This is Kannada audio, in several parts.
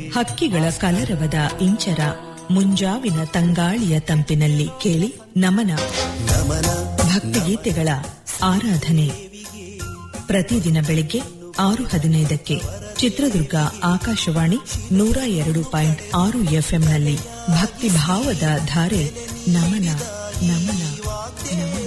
ಹಕ್ಕಿಗಳ ಕಲರವದ ಇಂಚರ ಮುಂಜಾವಿನ ತಂಗಾಳಿಯ ತಂಪಿನಲ್ಲಿ ಕೇಳಿ ನಮನ ಭಕ್ತಿಗೀತೆಗಳ ಆರಾಧನೆ ಪ್ರತಿದಿನ ಬೆಳಿಗ್ಗೆ ಆರು ಹದಿನೈದಕ್ಕೆ ಚಿತ್ರದುರ್ಗ ಆಕಾಶವಾಣಿ ನೂರ ಎರಡು ಪಾಯಿಂಟ್ ಆರು ಎಫ್ಎಂನಲ್ಲಿ ಭಕ್ತಿಭಾವದ ಧಾರೆ ನಮನ ನಮನ ನಮನ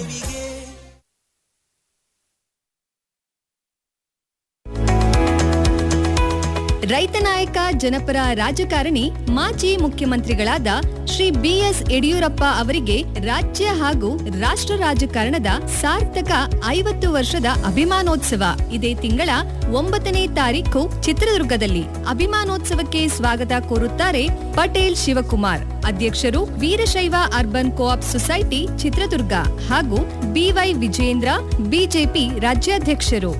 ರೈತ ನಾಯಕ ಜನಪರ ರಾಜಕಾರಣಿ ಮಾಜಿ ಮುಖ್ಯಮಂತ್ರಿಗಳಾದ ಶ್ರೀ ಬಿಎಸ್ ಯಡಿಯೂರಪ್ಪ ಅವರಿಗೆ ರಾಜ್ಯ ಹಾಗೂ ರಾಷ್ಟ್ರ ರಾಜಕಾರಣದ ಸಾರ್ಥಕ ಐವತ್ತು ವರ್ಷದ ಅಭಿಮಾನೋತ್ಸವ ಇದೇ ತಿಂಗಳ ಒಂಬತ್ತನೇ ತಾರೀಕು ಚಿತ್ರದುರ್ಗದಲ್ಲಿ ಅಭಿಮಾನೋತ್ಸವಕ್ಕೆ ಸ್ವಾಗತ ಕೋರುತ್ತಾರೆ ಪಟೇಲ್ ಶಿವಕುಮಾರ್ ಅಧ್ಯಕ್ಷರು Veerashaiva urban coop society Chitradurga ಹಾಗೂ ಬಿವೈ ವಿಜೇಂದ್ರ ಬಿಜೆಪಿ ರಾಜ್ಯಾಧ್ಯಕ್ಷರು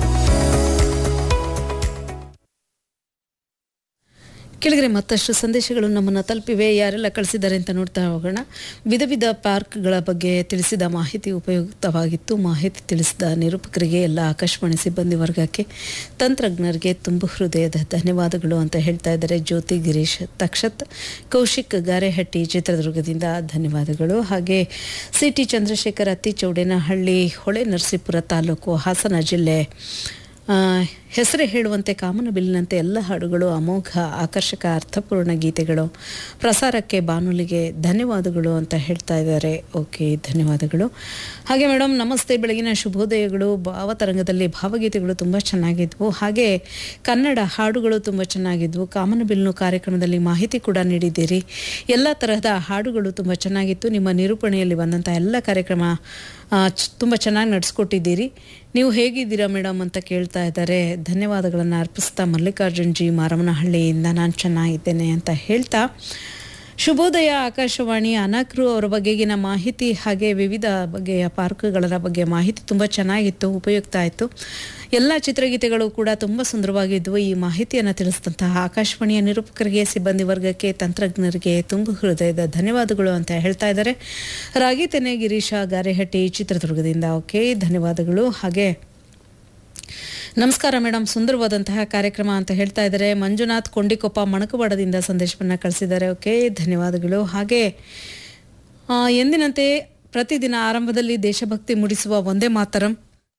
ಕೆಳಗಡೆ ಮತ್ತಷ್ಟು ಸಂದೇಶಗಳು ನಮ್ಮನ್ನು ತಲುಪಿವೆ ಯಾರೆಲ್ಲ ಕಳಿಸಿದ್ದಾರೆ ಅಂತ ನೋಡ್ತಾ ಹೋಗೋಣ ವಿಧ ವಿಧ ಪಾರ್ಕ್ಗಳ ಬಗ್ಗೆ ತಿಳಿಸಿದ ಮಾಹಿತಿ ಉಪಯುಕ್ತವಾಗಿತ್ತು ಮಾಹಿತಿ ತಿಳಿಸಿದ ನಿರೂಪಕರಿಗೆ ಎಲ್ಲ ಆಕಾಶವಾಣಿ ಸಿಬ್ಬಂದಿ ವರ್ಗಕ್ಕೆ ತಂತ್ರಜ್ಞರಿಗೆ ತುಂಬು ಹೃದಯದ ಧನ್ಯವಾದಗಳು ಅಂತ ಹೇಳ್ತಾ ಇದ್ದಾರೆ ಜ್ಯೋತಿ ಗಿರೀಶ್ ತಕ್ಷತ್ ಕೌಶಿಕ್ ಗಾರೆಹಟ್ಟಿ ಚಿತ್ರದುರ್ಗದಿಂದ ಧನ್ಯವಾದಗಳು ಹಾಗೆ ಸಿ ಟಿ ಚಂದ್ರಶೇಖರ್ ಅತ್ತಿ ಚೌಡೇನಹಳ್ಳಿ ಹೊಳೆ ನರಸೀಪುರ ತಾಲೂಕು ಹಾಸನ ಜಿಲ್ಲೆ ಆ, ಹೆಸರೇ ಹೇಳುವಂತೆ ಕಾಮನಬಿಲ್ಲಿನಂತೆ ಎಲ್ಲ ಹಾಡುಗಳು ಅಮೋಘ ಆಕರ್ಷಕ ಅರ್ಥಪೂರ್ಣ ಗೀತೆಗಳು ಪ್ರಸಾರಕ್ಕೆ ಬಾನುಲಿಗೆ ಧನ್ಯವಾದಗಳು ಅಂತ ಹೇಳ್ತಾ ಇದ್ದಾರೆ ಓಕೆ ಧನ್ಯವಾದಗಳು ಹಾಗೆ ಮೇಡಮ್ ನಮಸ್ತೆ ಬೆಳಗಿನ ಶುಭೋದಯಗಳು ಭಾವತರಂಗದಲ್ಲಿ ಭಾವಗೀತೆಗಳು ತುಂಬ ಚೆನ್ನಾಗಿದ್ವು ಹಾಗೆ ಕನ್ನಡ ಹಾಡುಗಳು ತುಂಬ ಚೆನ್ನಾಗಿದ್ವು ಕಾಮನಬಿಲ್ಲು ಕಾರ್ಯಕ್ರಮದಲ್ಲಿ ಮಾಹಿತಿ ಕೂಡ ನೀಡಿದ್ದೀರಿ ಎಲ್ಲ ತರಹದ ಹಾಡುಗಳು ತುಂಬ ಚೆನ್ನಾಗಿತ್ತು ನಿಮ್ಮ ನಿರೂಪಣೆಯಲ್ಲಿ ಬಂದಂಥ ಎಲ್ಲ ಕಾರ್ಯಕ್ರಮ ಆ, ಚ್- ತುಂಬ ಚೆನ್ನಾಗಿ ನಡೆಸ್ಕೊಟ್ಟಿದ್ದೀರಿ ನೀವು ಹೇಗಿದ್ದೀರಾ ಮೇಡಮ್ ಅಂತ ಕೇಳ್ತಾ ಇದ್ದಾರೆ ಧನ್ಯವಾದಗಳನ್ನು ಅರ್ಪಿಸ್ತಾ ಮಲ್ಲಿಕಾರ್ಜುನ್ ಜಿ ಮಾರಮ್ಮನಹಳ್ಳಿಯಿಂದ ನಾನು ಚೆನ್ನಾಗಿದ್ದೇನೆ ಅಂತ ಹೇಳ್ತಾ ಶುಭೋದಯ ಆಕಾಶವಾಣಿ ಅನಾಕ್ರು ಅವರ ಬಗೆಗಿನ ಮಾಹಿತಿ ಹಾಗೆ ವಿವಿಧ ಬಗೆಯ ಪಾರ್ಕ್ಗಳ ಬಗ್ಗೆ ಮಾಹಿತಿ ತುಂಬ ಚೆನ್ನಾಗಿತ್ತು ಉಪಯುಕ್ತ ಆಯಿತು ಎಲ್ಲ ಚಿತ್ರಗೀತೆಗಳು ಕೂಡ ತುಂಬ ಸುಂದರವಾಗಿದ್ವು ಈ ಮಾಹಿತಿಯನ್ನು ತಿಳಿಸಿದಂತಹ ಆಕಾಶವಾಣಿಯ ನಿರೂಪಕರಿಗೆ ಸಿಬ್ಬಂದಿ ವರ್ಗಕ್ಕೆ ತಂತ್ರಜ್ಞರಿಗೆ ತುಂಬ ಹೃದಯದ ಧನ್ಯವಾದಗಳು ಅಂತ ಹೇಳ್ತಾ ಇದ್ದಾರೆ ರಾಗಿತೆನೆ ಗಿರೀಶ ಗಾರೆಹಟ್ಟಿ ಚಿತ್ರದುರ್ಗದಿಂದ ಓಕೆ ಧನ್ಯವಾದಗಳು ಹಾಗೆ ನಮಸ್ಕಾರ ಮೇಡಮ್ ಸುಂದರವಾದಂತಹ ಕಾರ್ಯಕ್ರಮ ಅಂತ ಹೇಳ್ತಾ ಇದ್ದಾರೆ ಮಂಜುನಾಥ್ ಕೊಂಡಿಕೊಪ್ಪ ಮಣಕವಾಡದಿಂದ ಸಂದೇಶವನ್ನು ಕಳಿಸಿದ್ದಾರೆ ಓಕೆ ಧನ್ಯವಾದಗಳು ಹಾಗೆ ಆ, ಎಂದಿನಂತೆ ಪ್ರತಿದಿನ ಆರಂಭದಲ್ಲಿ ದೇಶಭಕ್ತಿ ಮೂಡಿಸುವ ಒಂದೇ ಮಾತರಂ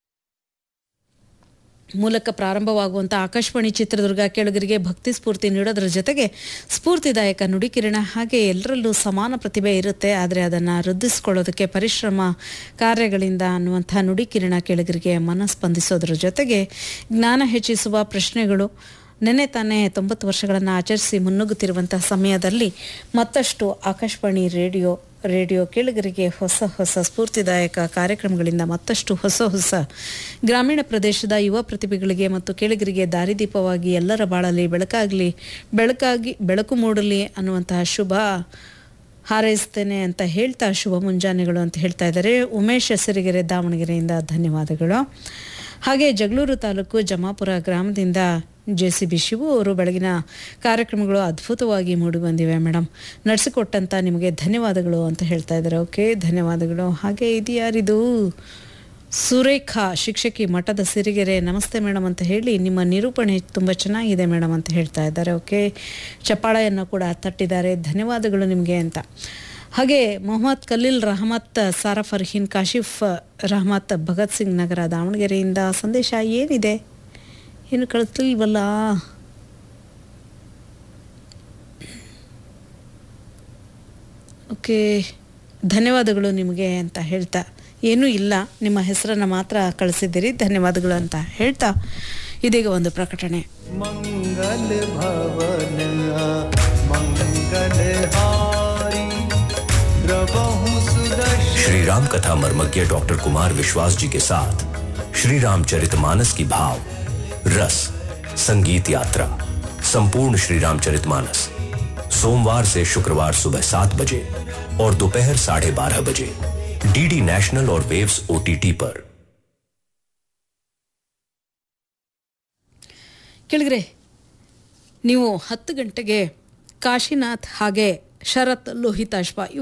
ಮೂಲಕ ಪ್ರಾರಂಭವಾಗುವಂಥ ಆಕಾಶವಾಣಿ ಚಿತ್ರದುರ್ಗ ಕೆಳಗರಿಗೆ ಭಕ್ತಿ ಸ್ಫೂರ್ತಿ ನೀಡೋದ್ರ ಜೊತೆಗೆ ಸ್ಫೂರ್ತಿದಾಯಕ ನುಡಿಕಿರಣ ಹಾಗೆ ಎಲ್ಲರಲ್ಲೂ ಸಮಾನ ಪ್ರತಿಭೆ ಇರುತ್ತೆ ಆದರೆ ಅದನ್ನು ವೃದ್ಧಿಸ್ಕೊಳ್ಳೋದಕ್ಕೆ ಪರಿಶ್ರಮ ಕಾರ್ಯಗಳಿಂದ ಅನ್ನುವಂಥ ನುಡಿಕಿರಣ ಕೆಳಗರಿಗೆ ಮನ ಸ್ಪಂದಿಸೋದ್ರ ಜೊತೆಗೆ ಜ್ಞಾನ ಹೆಚ್ಚಿಸುವ ಪ್ರಶ್ನೆಗಳು ನೆನೆ ತಾನೇ ತೊಂಬತ್ತು ವರ್ಷಗಳನ್ನು ಆಚರಿಸಿ ಮುನ್ನುಗ್ಗುತ್ತಿರುವಂಥ ಸಮಯದಲ್ಲಿ ಮತ್ತಷ್ಟು ಆಕಾಶವಾಣಿ ರೇಡಿಯೋ ರೇಡಿಯೋ ಕೇಳುಗರಿಗೆ ಹೊಸ ಹೊಸ ಸ್ಫೂರ್ತಿದಾಯಕ ಕಾರ್ಯಕ್ರಮಗಳಿಂದ ಮತ್ತಷ್ಟು ಹೊಸ ಹೊಸ ಗ್ರಾಮೀಣ ಪ್ರದೇಶದ ಯುವ ಪ್ರತಿಭೆಗಳಿಗೆ ಮತ್ತು ಕೇಳುಗರಿಗೆ ದಾರಿದೀಪವಾಗಿ ಎಲ್ಲರ ಬಾಳಲಿ ಬೆಳಕಾಗಲಿ ಬೆಳಕಾಗಿ ಬೆಳಕು ಮೂಡಲಿ ಅನ್ನುವಂತಹ ಶುಭ ಹಾರೈಸ್ತೇನೆ ಅಂತ ಹೇಳ್ತಾ ಶುಭ ಮುಂಜಾನೆಗಳು ಅಂತ ಹೇಳ್ತಾ ಇದ್ದಾರೆ ಉಮೇಶ್ ಸಿರಿಗೆರೆ ದಾವಣಗೆರೆಯಿಂದ ಧನ್ಯವಾದಗಳು ಹಾಗೆ ಜಗಳೂರು ತಾಲೂಕು ಜಮಾಪುರ ಗ್ರಾಮದಿಂದ ಜೆ ಸಿ ಬಿ ಶಿವು ಅವರು ಬೆಳಗಿನ ಕಾರ್ಯಕ್ರಮಗಳು ಅದ್ಭುತವಾಗಿ ಮೂಡಿ ಬಂದಿವೆ ಮೇಡಮ್ ನಡೆಸಿಕೊಟ್ಟಂತ ನಿಮಗೆ ಧನ್ಯವಾದಗಳು ಅಂತ ಹೇಳ್ತಾ ಇದ್ದಾರೆ ಓಕೆ ಧನ್ಯವಾದಗಳು ಹಾಗೆ ಇದು ಯಾರಿದು ಸುರೇಖಾ ಶಿಕ್ಷಕಿ ಮಠದ ಸಿರಿಗೆರೆ ನಮಸ್ತೆ ಮೇಡಮ್ ಅಂತ ಹೇಳಿ ನಿಮ್ಮ ನಿರೂಪಣೆ ತುಂಬ ಚೆನ್ನಾಗಿದೆ ಮೇಡಮ್ ಅಂತ ಹೇಳ್ತಾ ಇದ್ದಾರೆ ಓಕೆ ಚಪ್ಪಾಳೆಯನ್ನು ಕೂಡ ತಟ್ಟಿದ್ದಾರೆ ಧನ್ಯವಾದಗಳು ನಿಮಗೆ ಅಂತ ಹಾಗೆ ಮೊಹಮ್ಮದ್ ಖಲೀಲ್ ರಹಮತ್ ಸಾರಾ ಫರ್ಹೀನ್ ಕಾಶಿಫ್ ರಹಮತ್ ಭಗತ್ ಸಿಂಗ್ ನಗರ ದಾವಣಗೆರೆಯಿಂದ ಸಂದೇಶ ಏನಿದೆ ಏನು ಕಳಿಸ್ಲಿಲ್ವಲ್ಲ ಓಕೆ ಧನ್ಯವಾದಗಳು ನಿಮಗೆ ಅಂತ ಹೇಳ್ತಾ ಏನೂ ಇಲ್ಲ ನಿಮ್ಮ ಹೆಸರನ್ನು ಮಾತ್ರ ಕಳಿಸಿದ್ದೀರಿ ಧನ್ಯವಾದಗಳು ಅಂತ ಹೇಳ್ತಾ ಇದೀಗ ಒಂದು ಪ್ರಕಟಣೆ मंगल भवन मंगल हारी प्रभु सुदर्शन श्री राम कथा मर्मज्ञ डॉक्टर कुमार विश्वास जी के साथ श्री रामचरितमानस की भाव रस संगीत यात्रा संपूर्ण श्री रामचरितमानस सोमवार से शुक्रवार सुबह सात बजे और दोपहर साढ़े बारह बजे डीडी नेशनल और वेव्स ओटीटी पर ಕೆಳಗ್ರೆ ನೀವು ಹತ್ತು ಗಂಟೆಗೆ ಕಾಶಿನಾಥ್ ಹಾಗೆ ಶರತ್ ಲೋಹಿತಾಶ್ವ